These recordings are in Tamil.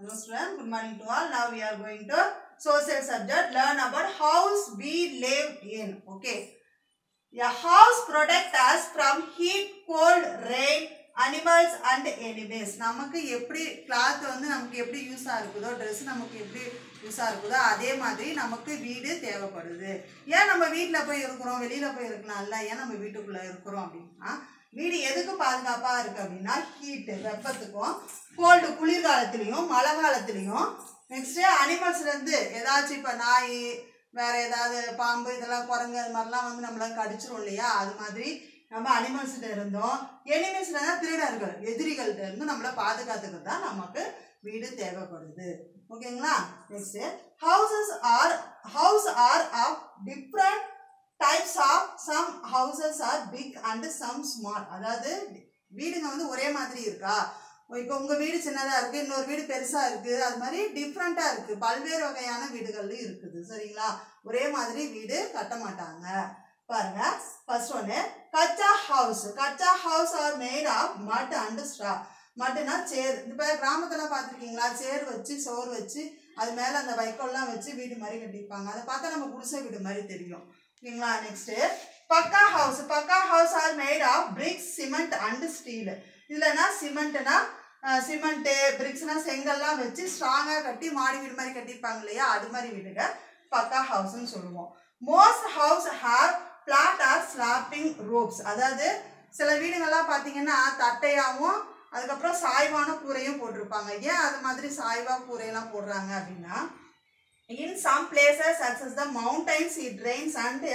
Hello students, good morning to all. Now we are going to social subject. Learn about house we live in. Okay. A house protect us from heat, cold, rain, animals and எனிமேஸ் நமக்கு எப்படி கிளாத் வந்து நமக்கு எப்படி யூஸாக இருக்குதோ ட்ரெஸ் நமக்கு எப்படி யூஸாக இருக்குதோ அதே மாதிரி நமக்கு வீடு தேவைப்படுது ஏன் நம்ம வீட்டில் போய் இருக்கிறோம் வெளியில் போய் இருக்கலாம்ல ஏன் நம்ம வீட்டுக்குள்ளே இருக்கிறோம் அப்படின்னா வீடு எதுக்கு பாதுகாப்பாக இருக்குது அப்படின்னா ஹீட்டு வெப்பத்துக்கும் கோல்டு குளிர்காலத்துலேயும் மழை காலத்துலேயும் நெக்ஸ்ட்டு அனிமல்ஸ்லேருந்து ஏதாச்சும் இப்போ நாய் வேறு ஏதாவது பாம்பு இதெல்லாம் குரங்கு அது மாதிரிலாம் வந்து நம்மள கடிச்சிரும் இல்லையா அது மாதிரி நம்ம அனிமல்ஸ்கிட்ட இருந்தோம் எனிமல்ஸ்ல தான் திருடர்கள் எதிரிகள்கிட்ட இருந்து நம்மளை பாதுகாத்துக்கு தான் நமக்கு வீடு தேவைப்படுது ஓகேங்களா next houses are house are of different types of some houses are big and some small அதாவது வீடுங்க வந்து ஒரே மாதிரி இருக்கா இப்போ உங்கள் வீடு சின்னதாக இருக்குது இன்னொரு வீடு பெருசாக இருக்குது அது மாதிரி டிஃப்ரெண்ட்டாக இருக்குது பல்வேறு வகையான வீடுகள்லையும் இருக்குது சரிங்களா ஒரே மாதிரி வீடு கட்ட மாட்டாங்க பாருங்க ஃபர்ஸ்ட் ஒன்று kutcha house kutcha house are made of mud and straw மட்டுனா சேர் இப்போ கிராமத்தில் பார்த்துருக்கீங்களா சேர் வச்சு சோறு வச்சு அது மேலே அந்த வைக்கோல்லாம் வச்சு வீடு மாதிரி கட்டியிருப்பாங்க அதை பார்த்தா நம்ம குடிசை வீடு மாதிரி தெரியும் ஓகேங்களா next pucca house pucca house are made of bricks cement and steel இல்லைன்னா சிமெண்ட்னா சிமெண்ட்டு பிரிக்ஸ்னா செங்கல்லாம் வச்சு ஸ்ட்ராங்காக கட்டி மாடி வீடு மாதிரி கட்டியிருப்பாங்க இல்லையா அது மாதிரி வீடுங்க பக்கா ஹவுஸ்னு சொல்லுவோம் most house have flat or sloping roofs அதாவது சில வீடுங்கள்லாம் பார்த்தீங்கன்னா தட்டையாகவும் அதுக்கப்புறம் சாய்வான கூரையும் போட்டிருப்பாங்க ஏன் அது மாதிரி சாய்வா கூரையெல்லாம் போடுறாங்க அப்படின்னா in some places success the mountains it rains and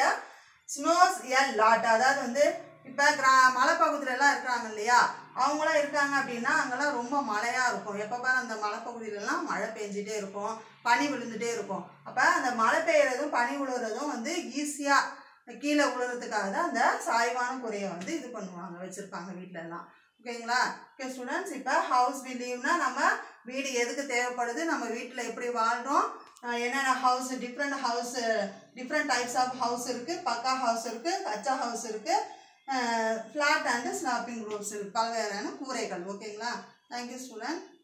snows a lot அதாவது வந்து இப்போ கிரா மலைப்பகுதியிலலாம் இருக்கிறாங்க இல்லையா அவங்களாம் இருக்காங்க அப்படின்னா அங்கெல்லாம் ரொம்ப மழையாக இருக்கும் எப்போ பாரு அந்த மலைப்பகுதியிலலாம் மழை பெஞ்சிட்டே இருக்கும் பனி விழுந்துட்டே இருக்கும் அப்போ அந்த மழை பெய்யறதும் பனி விழுறதும் வந்து ஈஸியாக கீழே விழுறதுக்காக தான் அந்த சாய்வான குறையை வந்து இது பண்ணுவாங்க வச்சுருப்பாங்க வீட்டிலலாம் ஓகேங்களா ஓகே ஸ்டூடெண்ட்ஸ் இப்போ ஹவுஸ் வி லீவ்னா நம்ம வீடு எதுக்கு தேவைப்படுது நம்ம வீட்டில் எப்படி வாழ்கிறோம் என்னென்ன house different house different types of house இருக்குது பக்கா ஹவுஸ் இருக்குது கச்சா ஹவுஸ் இருக்குது ஃப்ளாட் அண்டு ஸ்லாப்பிங் ரூம்ஸ் இருக்குது பல்வேறான கூரைகள் ஓகேங்களா தேங்க்யூ ஸ்டூடெண்ட்